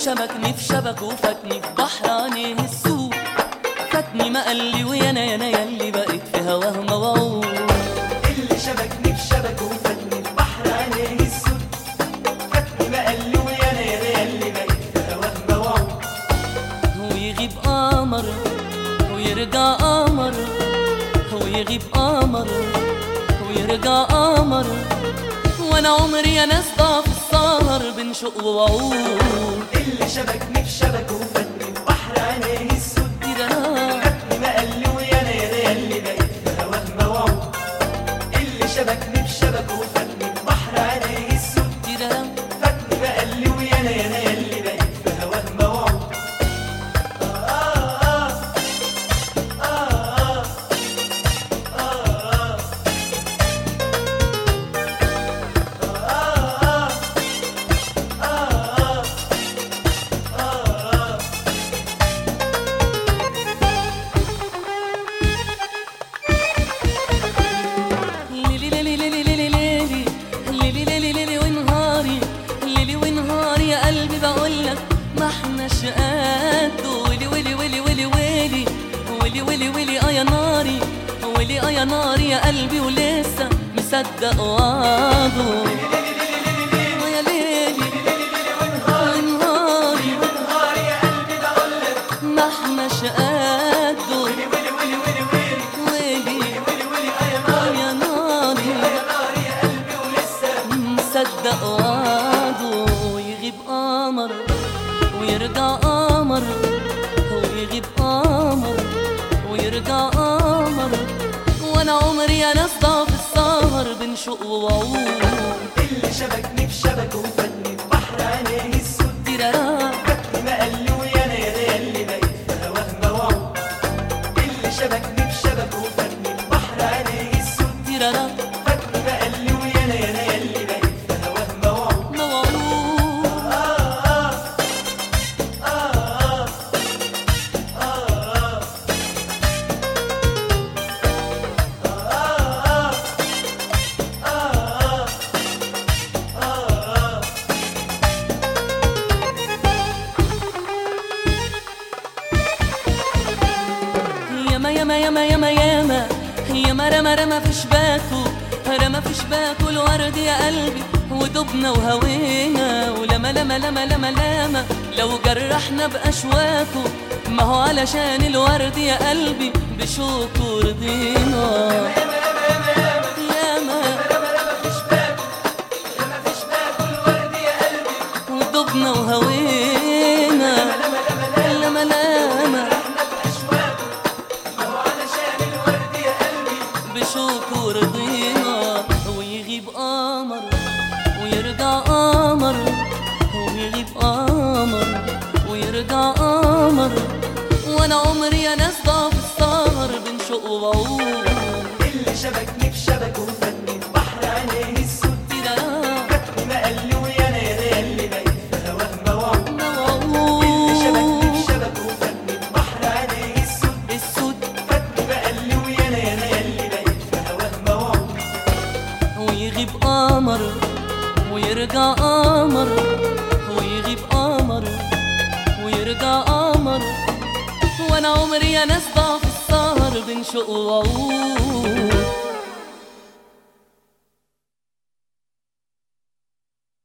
شبكني في شبكه وفاتني في بحر عينيه السوق فاتني ما قال لي ويانا يانا ياللي بقيت في هواه موعود اللي شبكني في شبكه وفاتني في بحر عينيه السود فاتني ما قال لي ويانا يا انا اللي بقيت في هواه موعود ويغيب قمر ويرجع قمر ويغيب قمر ويرجع قمر وانا عمري يا ناس ضعف السهر بين شوق ووعود اللي شبكني في شبكه وفاتني في بحر عينيه السود تيرانا فاتني ما قال لي ويانا يا انا اللي بقيت في هواه موعود اللي شبكني في شبكه وفاتني في بحر عينيه السود تيرانا فاتني ما قال لي ويانا يا انا اللي بقيت في هواه موعود ليلي ليلي ليلي ليلي ليلي ليلي ليلي ليلي ونهاري ليلي ونهاري يا قلبي بقولك ما احناش قده ويلي ويلي ويلي ويلي ويلي ويلي ويلي ويلي اه يا ناري ويلي اه يا ناري يا قلبي ولسه مصدق وعده آه يا ليلي ونهاري نهار يا قلبي بقولك ما احناش قده ويلي ويلي ويلي ويلي ويلي ويلي ويلي اه يا اه نار يا ناري يا نار يا قلبي ولسه مصدق وعده ويغيب قمر ويرجع قمر ويغيب قمر ويرجع قمر وانا عمري يا ناس ضعف السهر بين شوق ووعود اللي شبكني في شبكه وفاتني في بحر عينيه السود تيرارا فاتني ما قال لي ويانا يا انا اللي بقيت في هواه موعود اللي شبكني في شبكه وفاتني في بحر عينيه السود تيرارا فاتني ما قال لي ويانا يا انا اللي بقيت في هواه موعود موعود ياما ياما ياما ياما ياما ياما رمى رمى في شباكه رمى في شباكه الورد يا قلبي ودبنا وهوينا ولما لما لما لما لما لو جرحنا بأشواكه ما هو علشان الورد يا قلبي بشوكه رضينا ياما ودبنا وهوينا لما لما بشوك ورضينا ويغيب قمر ويرجع قمر ويغيب قمر ويرجع قمر وانا عمري يا ناس ضعف السهر بين شوق ووعود اللي شبكني في شبكه وفاتني في بحر عينيه السود تيرارا فاتني ما قال لي ويانا يا انا اللي بقيت في هواه موعود اللي شبكني في موعود شبكه وفاتني في بحر عينيه السود السود فاتني ما قال لي ويانا يا انا اللي بقيت في هواه موعود ويغيب قمر ويرجع قمر ويغيب قمر ويرجع قمر وانا عمري يا ناس ضعف السهر بين شوق ووعود